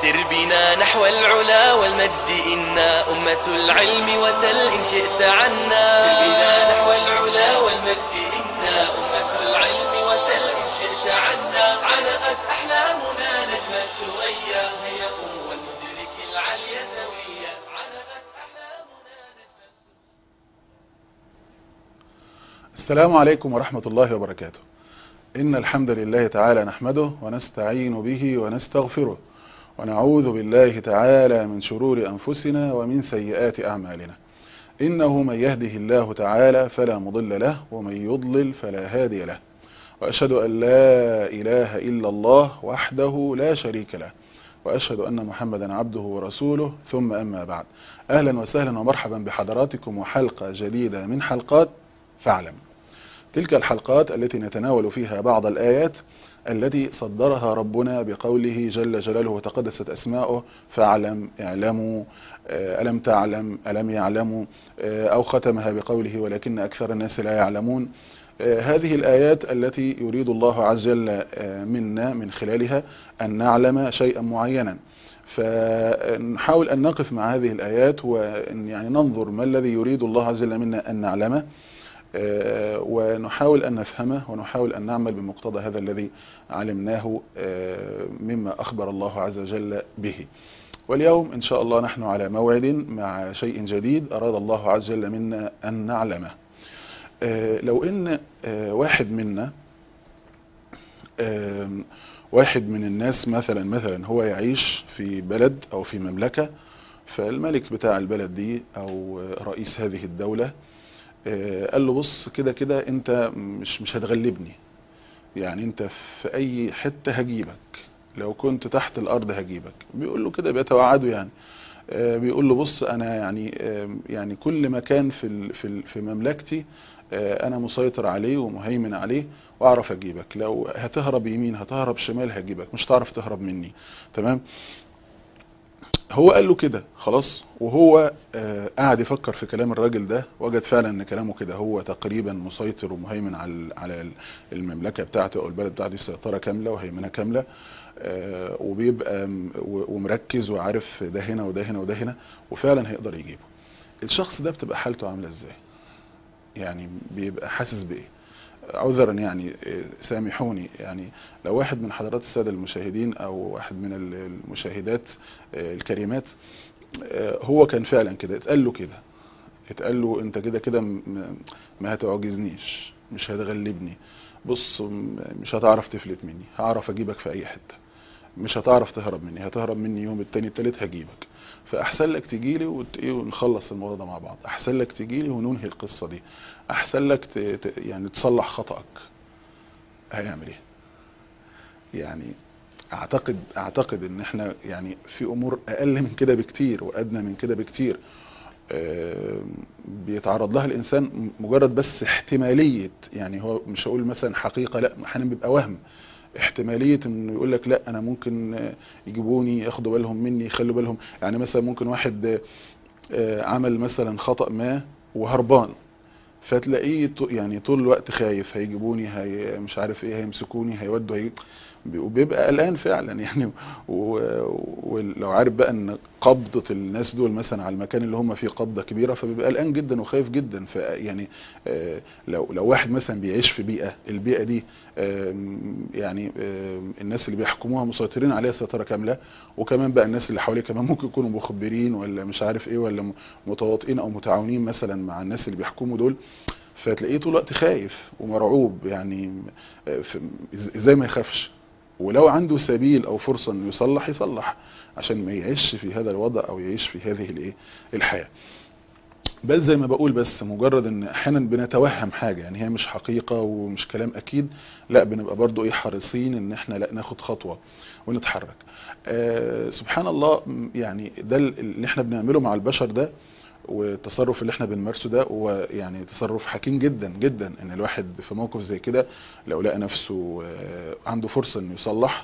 سر بنا نحو العلا والمجد إنا أمة العلم وسل إن شئت عنا سر بنا نحو العلا والمجد إنا أمة العلم وسل إن شئت عنا علقت أحلامنا نجم السوية هيا قم والمدرك العلي سوية علقت أحلامنا نجم السلام عليكم ورحمة الله وبركاته إن الحمد لله تعالى نحمده ونستعين به ونستغفره ونعوذ بالله تعالى من شرور أنفسنا ومن سيئات أعمالنا إنه من يهده الله تعالى فلا مضل له ومن يضلل فلا هادي له وأشهد أن لا إله إلا الله وحده لا شريك له وأشهد أن محمدا عبده ورسوله ثم أما بعد أهلا وسهلا ومرحبا بحضراتكم وحلقة جديدة من حلقات فاعلم تلك الحلقات التي نتناول فيها بعض الآيات التي صدرها ربنا بقوله جل جلاله وتقدست أسماؤه فاعلم اعلموا ألم تعلم ألم يعلموا أو ختمها بقوله ولكن أكثر الناس لا يعلمون هذه الآيات التي يريد الله عز وجل منا من خلالها أن نعلم شيئا معينا فنحاول أن نقف مع هذه الآيات وأن يعني ننظر ما الذي يريد الله عز وجل منا أن نعلمه ونحاول أن نفهمه ونحاول أن نعمل بمقتضى هذا الذي علمناه مما أخبر الله عز وجل به واليوم إن شاء الله نحن على موعد مع شيء جديد أراد الله عز وجل منا أن نعلمه لو إن واحد منا واحد من الناس مثلا مثلا هو يعيش في بلد أو في مملكة فالملك بتاع البلد دي أو رئيس هذه الدولة قال له بص كده كده انت مش مش هتغلبني يعني انت في اي حتة هجيبك لو كنت تحت الارض هجيبك بيقول له كده بيتوعده يعني بيقول له بص انا يعني يعني كل مكان في في في مملكتي انا مسيطر عليه ومهيمن عليه واعرف اجيبك لو هتهرب يمين هتهرب شمال هجيبك مش هتعرف تهرب مني تمام هو قال له كده خلاص وهو آه قاعد يفكر في كلام الراجل ده وجد فعلا ان كلامه كده هو تقريبا مسيطر ومهيمن على على المملكه بتاعته او البلد بتاعته سيطره كامله وهيمنه كامله آه وبيبقى ومركز وعارف ده هنا وده هنا وده هنا وفعلا هيقدر يجيبه الشخص ده بتبقى حالته عامله ازاي يعني بيبقى حاسس بايه عذرا يعني سامحوني يعني لو واحد من حضرات السادة المشاهدين او واحد من المشاهدات الكريمات هو كان فعلا كده اتقال له كده اتقال له انت كده كده ما هتعجزنيش مش هتغلبني بص مش هتعرف تفلت مني هعرف اجيبك في اي حتة مش هتعرف تهرب مني هتهرب مني يوم التاني التالت هجيبك فاحسن لك تجيلي ونخلص الموضوع ده مع بعض احسن لك تجيلي وننهي القصة دي احسن لك ت... ت... يعني تصلح خطأك هيعمل ايه يعني اعتقد اعتقد ان احنا يعني في امور اقل من كده بكتير وادنى من كده بكتير بيتعرض لها الانسان مجرد بس احتمالية يعني هو مش هقول مثلا حقيقة لا احيانا بيبقى وهم احتمالية انه يقول لك لا انا ممكن يجيبوني ياخدوا بالهم مني يخلوا بالهم يعني مثلا ممكن واحد عمل مثلا خطأ ما وهربان فتلاقيه يعني طول الوقت خايف هيجيبوني هي مش عارف ايه هيمسكوني هيودوا هي وبيبقى قلقان فعلا يعني ولو عارف بقى ان قبضة الناس دول مثلا على المكان اللي هم فيه قبضة كبيرة فبيبقى قلقان جدا وخايف جدا فيعني لو لو واحد مثلا بيعيش في بيئة البيئة دي يعني الناس اللي بيحكموها مسيطرين عليها سيطرة كاملة وكمان بقى الناس اللي حواليه كمان ممكن يكونوا مخبرين ولا مش عارف ايه ولا متواطئين او متعاونين مثلا مع الناس اللي بيحكموا دول فتلاقيه طول الوقت خايف ومرعوب يعني ازاي ما يخافش ولو عنده سبيل او فرصة انه يصلح يصلح عشان ما يعيش في هذا الوضع او يعيش في هذه الايه الحياة بس زي ما بقول بس مجرد ان احيانا بنتوهم حاجة يعني هي مش حقيقة ومش كلام اكيد لا بنبقى برضو ايه حريصين ان احنا لا ناخد خطوة ونتحرك آه سبحان الله يعني ده اللي احنا بنعمله مع البشر ده والتصرف اللي احنا بنمارسه ده هو يعني تصرف حكيم جدا جدا ان الواحد في موقف زي كده لو لقى نفسه عنده فرصة انه يصلح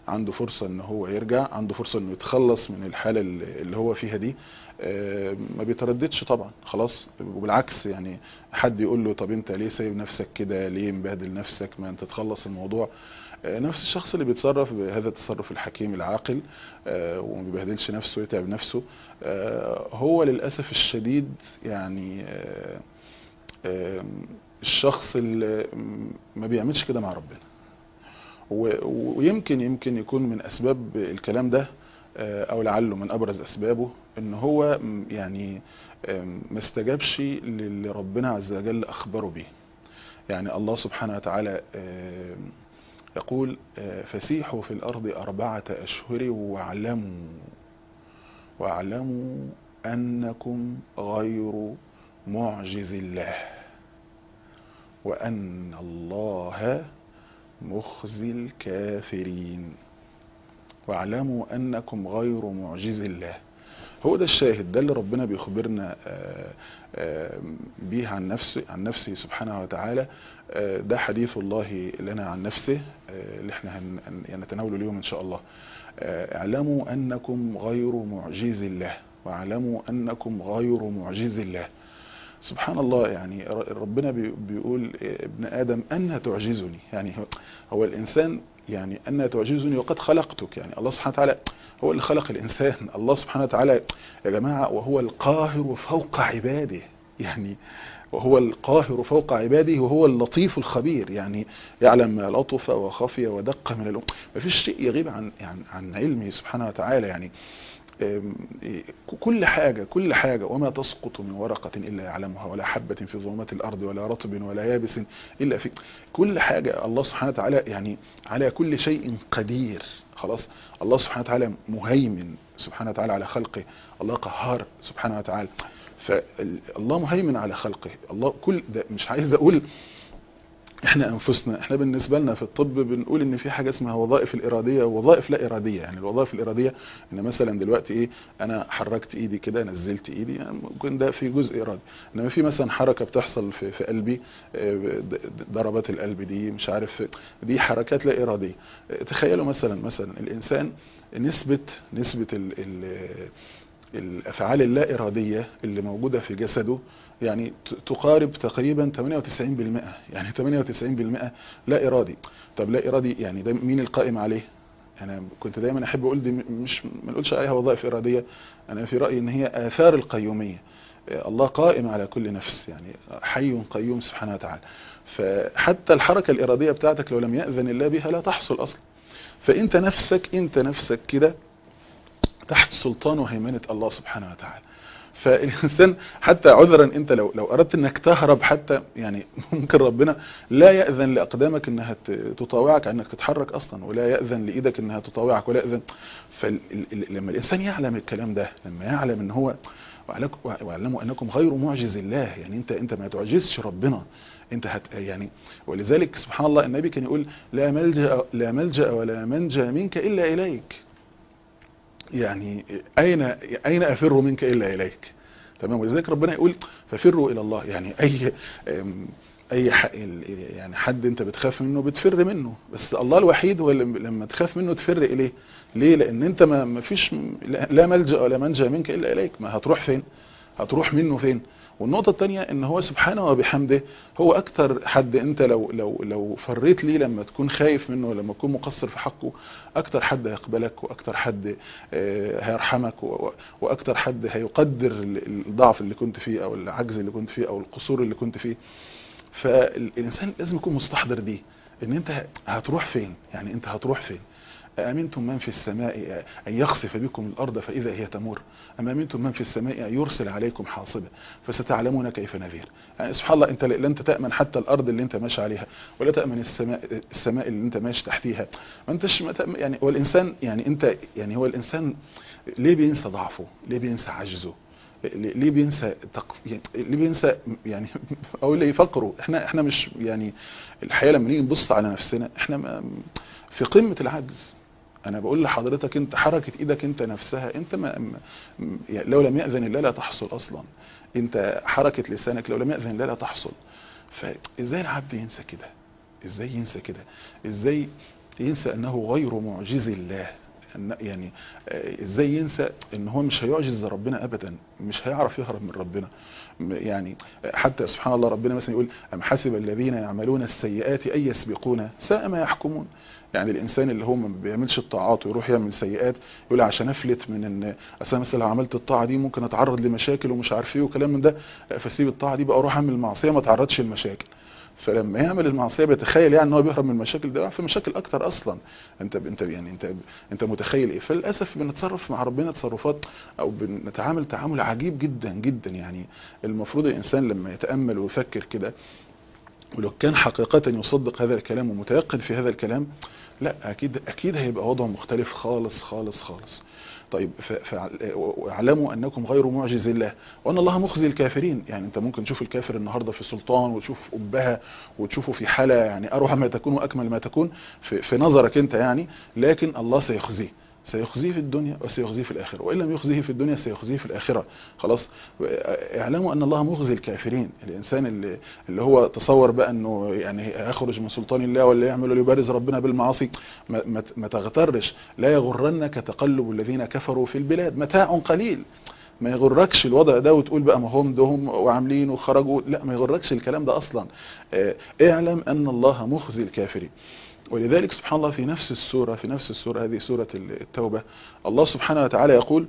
عنده فرصة ان هو يرجع عنده فرصة انه يتخلص من الحالة اللي اللي هو فيها دي آه، ما بيترددش طبعا خلاص وبالعكس يعني حد يقول له طب انت ليه سايب نفسك كده ليه مبهدل نفسك ما انت تخلص الموضوع آه، نفس الشخص اللي بيتصرف بهذا التصرف الحكيم العاقل آه، وما بيبهدلش نفسه ويتعب نفسه آه، هو للأسف الشديد يعني آه، آه، الشخص اللي ما بيعملش كده مع ربنا و- ويمكن يمكن يكون من أسباب الكلام ده آه، أو لعله من أبرز أسبابه إن هو م- يعني آم، ما استجابش للي ربنا عز وجل أخبره به يعني الله سبحانه وتعالى آم، يقول آه، فسيحوا في الأرض أربعة أشهر واعلموا واعلموا أنكم غير معجز الله وأن الله مخزي الكافرين واعلموا أنكم غير معجز الله هو ده الشاهد ده اللي ربنا بيخبرنا آه، آه، بيه عن نفسه عن نفسه سبحانه وتعالى آه، ده حديث الله لنا عن نفسه آه، اللي احنا هن- هن- هنتناوله اليوم ان شاء الله آه، اعلموا انكم غير معجز الله واعلموا انكم غير معجز الله سبحان الله يعني ر- ربنا بي- بيقول آه، ابن ادم ان تعجزني يعني هو- هو الانسان يعني ان تعجزني وقد خلقتك يعني الله سبحانه وتعالى هو اللي خلق الانسان الله سبحانه وتعالى يا جماعه وهو القاهر فوق عباده يعني وهو القاهر فوق عباده وهو اللطيف الخبير يعني يعلم ما لطف وخفي ودق من الأمور مفيش شيء يغيب عن يعني عن علمه سبحانه وتعالى يعني أم، إيه، كل حاجة كل حاجة وما تسقط من ورقة إلا يعلمها ولا حبة في ظلمات الأرض ولا رطب ولا يابس إلا في كل حاجة الله سبحانه وتعالى يعني على كل شيء قدير خلاص الله سبحانه وتعالى مهيمن سبحانه وتعالى على خلقه الله قهار سبحانه وتعالى فالله مهيمن على خلقه الله كل ده مش عايز اقول احنا انفسنا احنا بالنسبه لنا في الطب بنقول ان في حاجه اسمها وظائف الاراديه ووظائف لا اراديه يعني الوظائف الاراديه ان مثلا دلوقتي ايه انا حركت ايدي كده نزلت ايدي يعني ممكن ده في جزء ارادي انما في مثلا حركه بتحصل في, في قلبي آه، د- د- ضربات القلب دي مش عارف دي حركات لا اراديه آه، تخيلوا مثلا مثلا الانسان نسبه نسبه ال ال الافعال اللا اراديه اللي موجوده في جسده يعني ت- تقارب تقريبا 98% يعني 98% لا ارادي طب لا ارادي يعني ده مين القائم عليه انا كنت دايما احب اقول دي م- مش ما نقولش عليها وظائف اراديه انا في رايي ان هي اثار القيوميه آه، الله قائم على كل نفس يعني حي قيوم سبحانه وتعالى فحتى الحركه الاراديه بتاعتك لو لم ياذن الله بها لا تحصل اصلا فانت نفسك انت نفسك كده تحت سلطان وهيمنة الله سبحانه وتعالى فالإنسان حتى عذرا أنت لو لو أردت أنك تهرب حتى يعني ممكن ربنا لا يأذن لأقدامك أنها ت- تطاوعك أنك تتحرك أصلا ولا يأذن لإيدك أنها تطاوعك ولا يأذن فلما الإنسان يعلم الكلام ده لما يعلم أن هو وعلك- واعلموا أنكم غير معجز الله يعني أنت أنت ما تعجزش ربنا انت هت يعني ولذلك سبحان الله النبي كان يقول لا ملجأ لا ملجأ ولا منجا منك إلا إليك يعني أين أين أفر منك إلا إليك تمام ولذلك ربنا يقول ففروا إلى الله يعني أي أم، أي ح- ال- يعني حد أنت بتخاف منه بتفر منه بس الله الوحيد هو اللي لما تخاف منه تفر إليه ليه لأن أنت ما ما فيش لا لا ملجأ ولا منجا منك إلا إليك ما هتروح فين هتروح منه فين والنقطة الثانية ان هو سبحانه وبحمده هو اكتر حد انت لو لو لو فريت ليه لما تكون خايف منه ولما تكون مقصر في حقه اكتر حد هيقبلك واكتر حد آه، هيرحمك و- و- واكتر حد هيقدر ال- الضعف اللي كنت فيه او العجز اللي كنت فيه او القصور اللي كنت فيه فالانسان لازم يكون مستحضر دي ان انت هتروح فين يعني انت هتروح فين أأمنتم من في السماء أن يخسف بكم الأرض فإذا هي تمور أم أمنتم من في السماء أن يرسل عليكم حاصبا فستعلمون كيف نذير يعني سبحان الله أنت لا أنت تأمن حتى الأرض اللي أنت ماشي عليها ولا تأمن السماء السماء اللي أنت ماشي تحتيها ما أنتش ما تأمن يعني هو الإنسان يعني أنت يعني هو الإنسان ليه بينسى ضعفه ليه بينسى عجزه ليه بينسى تق... يعني ليه بينسى يعني او ليه فقره احنا احنا مش يعني الحقيقه لما نيجي نبص على نفسنا احنا ما في قمه العجز انا بقول لحضرتك انت حركه ايدك انت نفسها انت ما ما- يعني لو لم ياذن الله لا تحصل اصلا انت حركه لسانك لو لم ياذن الله لا تحصل فازاي العبد ينسى كده ازاي ينسى كده ازاي ينسى انه غير معجز الله أن- يعني آه، ازاي ينسى ان هو مش هيعجز ربنا ابدا مش هيعرف يهرب من ربنا م- يعني آه، حتى سبحان الله ربنا مثلا يقول ام حسب الذين يعملون السيئات ان يسبقونا ساء ما يحكمون يعني الانسان اللي هو ما بيعملش الطاعات ويروح يعمل سيئات يقول عشان افلت من ان اصل أنا مثلا لو عملت الطاعه دي ممكن اتعرض لمشاكل ومش عارف ايه وكلام من ده لا، فسيب الطاعه دي بقى اروح اعمل معصيه ما اتعرضش لمشاكل فلما يعمل المعصيه بيتخيل يعني ان هو بيهرب من المشاكل ده يقع في مشاكل اكتر اصلا انت انت يعني انت انت متخيل ايه فللاسف بنتصرف مع ربنا تصرفات او بنتعامل تعامل عجيب جدا جدا يعني المفروض الانسان لما يتامل ويفكر كده ولو كان حقيقة يصدق هذا الكلام ومتيقن في هذا الكلام لا اكيد اكيد هيبقى وضعه مختلف خالص خالص خالص طيب ف- فع- واعلموا انكم غير معجز الله وان الله مخزي الكافرين يعني انت ممكن تشوف الكافر النهارده في سلطان وتشوف ابها وتشوفه في حاله يعني اروع ما تكون واكمل ما تكون في, في نظرك انت يعني لكن الله سيخزيه سيخزيه في الدنيا وسيخزيه في الآخرة وإن لم يخزيه في الدنيا سيخزيه في الآخرة خلاص اعلموا أن الله مخزي الكافرين الإنسان اللي, اللي هو تصور بقى أنه يعني يخرج من سلطان الله ولا يعمل ولا يبارز ربنا بالمعاصي ما, ما, ما تغترش لا يغرنك تقلب الذين كفروا في البلاد متاع قليل ما يغركش الوضع ده وتقول بقى ما هم دهم وعاملين وخرجوا لا ما يغركش الكلام ده أصلا اه اعلم أن الله مخزي الكافرين ولذلك سبحان الله في نفس السورة في نفس السورة هذه سورة التوبة الله سبحانه وتعالى يقول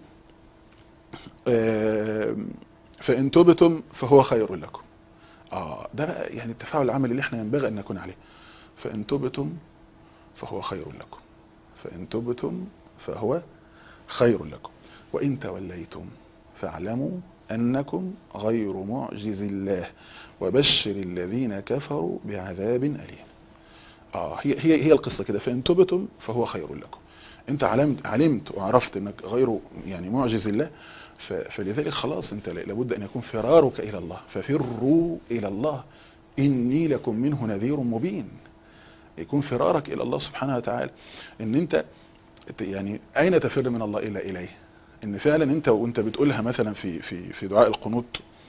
فإن تبتم فهو خير لكم آه ده بقى يعني التفاعل العملي اللي احنا ينبغي أن نكون عليه فإن تبتم فهو خير لكم فإن تبتم فهو خير لكم وإن توليتم فاعلموا أنكم غير معجز الله وبشر الذين كفروا بعذاب أليم آه هي هي هي القصة كده فإن تبتم فهو خير لكم انت علمت علمت وعرفت انك غير يعني معجز الله فلذلك خلاص انت لابد ان يكون فرارك الى الله ففروا الى الله اني لكم منه نذير مبين يكون فرارك الى الله سبحانه وتعالى ان انت يعني اين تفر من الله الا اليه ان فعلا انت وانت بتقولها مثلا في في في دعاء القنوت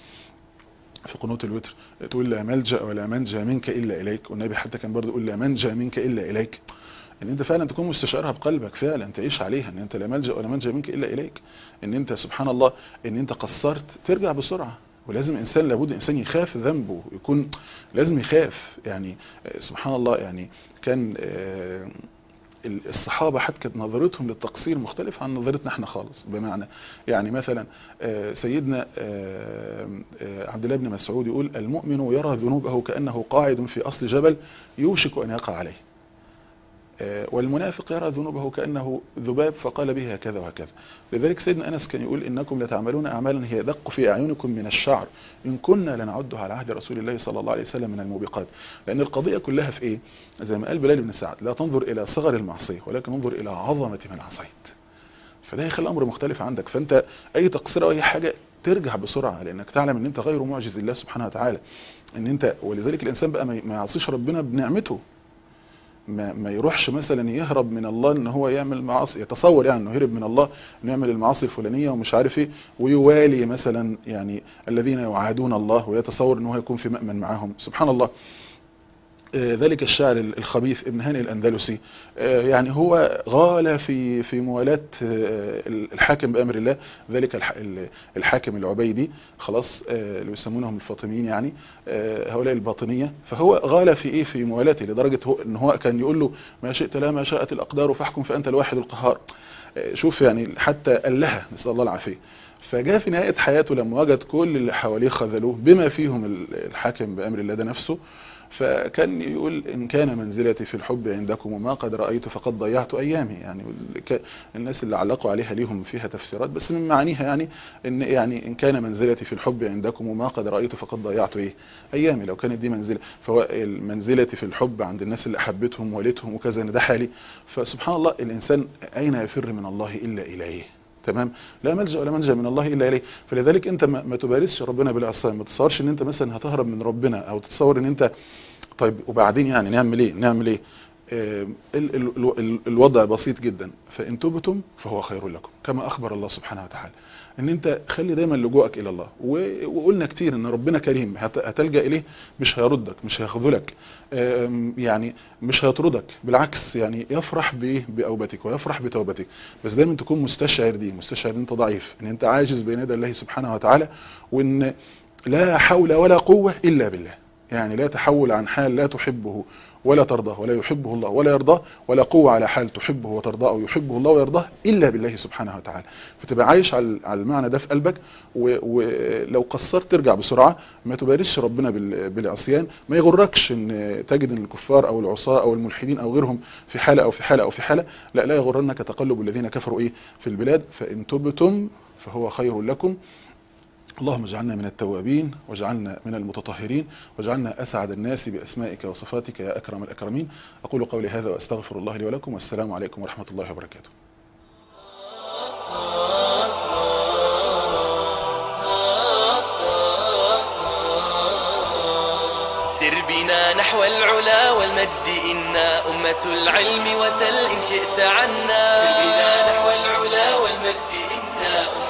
في قنوت الوتر تقول لا ملجا ولا منجا منك الا اليك والنبي حتى كان برضه يقول لا منجا منك الا اليك ان انت فعلا تكون مستشعرها بقلبك فعلا تعيش عليها ان انت لا ملجا ولا منجا منك الا اليك ان انت سبحان الله ان انت قصرت ترجع بسرعه ولازم انسان لابد انسان يخاف ذنبه يكون لازم يخاف يعني سبحان الله يعني كان الصحابة حتى كانت نظرتهم للتقصير مختلف عن نظرتنا احنا خالص بمعنى يعني مثلا سيدنا عبد الله بن مسعود يقول المؤمن يرى ذنوبه كأنه قاعد في أصل جبل يوشك أن يقع عليه والمنافق يرى ذنوبه كأنه ذباب فقال به هكذا وهكذا لذلك سيدنا أنس كان يقول إنكم لتعملون أعمالا هي دق في أعينكم من الشعر إن كنا لنعدها على عهد رسول الله صلى الله عليه وسلم من الموبقات لأن القضية كلها في إيه زي ما قال بلال بن سعد لا تنظر إلى صغر المعصية ولكن انظر إلى عظمة من عصيت فده يخلي الأمر مختلف عندك فأنت أي تقصير أو أي حاجة ترجع بسرعة لأنك تعلم أن أنت غير معجز الله سبحانه وتعالى أن أنت ولذلك الإنسان بقى ما يعصيش ربنا بنعمته ما, ما يروحش مثلا يهرب من الله ان هو يعمل معاصي يتصور يعني انه يهرب من الله انه يعمل المعاصي الفلانيه ومش عارف ايه ويوالي مثلا يعني الذين يعادون الله ويتصور انه هيكون في مأمن معاهم سبحان الله ذلك الشاعر الخبيث ابن هاني الأندلسي يعني هو غال في في موالاة الحاكم بأمر الله ذلك الحاكم العبيدي خلاص اللي يسمونهم الفاطميين يعني هؤلاء الباطنية فهو غال في ايه في موالاته لدرجة هو ان هو كان يقول له ما شئت لا ما شاءت الأقدار فاحكم فأنت الواحد القهار شوف يعني حتى قال لها نسأل الله العافية فجاء في نهاية حياته لما وجد كل اللي حواليه خذلوه بما فيهم الحاكم بأمر الله ده نفسه فكان يقول إن كان منزلتي في الحب عندكم وما قد رأيت فقد ضيعت أيامي يعني الناس اللي علقوا عليها ليهم فيها تفسيرات بس من معانيها يعني إن يعني إن كان منزلتي في الحب عندكم وما قد رأيت فقد ضيعت إيه أيامي لو كانت دي منزلة فهو منزلتي في الحب عند الناس اللي أحبتهم والدهم وكذا ده حالي فسبحان الله الإنسان أين يفر من الله إلا إليه تمام لا ملجا ولا منجا من الله الا اليه فلذلك انت ما تبارزش ربنا بالعصيان ما تتصورش ان انت مثلا هتهرب من ربنا او تتصور ان انت طيب وبعدين يعني نعمل ايه نعمل ايه آه، ال- ال- ال- الوضع بسيط جدا فإن تبتم فهو خير لكم كما أخبر الله سبحانه وتعالى ان انت خلي دايما لجوءك الى الله و- وقلنا كتير ان ربنا كريم هت- هتلجأ اليه مش هيردك مش هيخذلك آم، يعني مش هيطردك بالعكس يعني يفرح بايه باوبتك ويفرح بتوبتك بس دايما تكون مستشعر دي مستشعر ان انت ضعيف ان انت عاجز بين يدي الله سبحانه وتعالى وان لا حول ولا قوة الا بالله يعني لا تحول عن حال لا تحبه ولا ترضاه ولا يحبه الله ولا يرضاه ولا قوة على حال تحبه وترضاه أو يحبه الله ويرضاه إلا بالله سبحانه وتعالى فتبقى عايش على على المعنى ده في قلبك و- ولو قصرت ترجع بسرعة ما تبارزش ربنا بال- بالعصيان ما يغركش ان تجد ان الكفار او العصاة او الملحدين او غيرهم في حالة او في حالة او في حالة لا لا يغرنك تقلب الذين كفروا ايه في البلاد فإن تبتم فهو خير لكم اللهم اجعلنا من التوابين واجعلنا من المتطهرين واجعلنا أسعد الناس بأسمائك وصفاتك يا أكرم الأكرمين أقول قولي هذا وأستغفر الله لي ولكم والسلام عليكم ورحمة الله وبركاته سر بنا نحو العلا والمجد إنا أمة العلم وسل إن شئت عنا سر بنا نحو العلا والمجد إنا أمة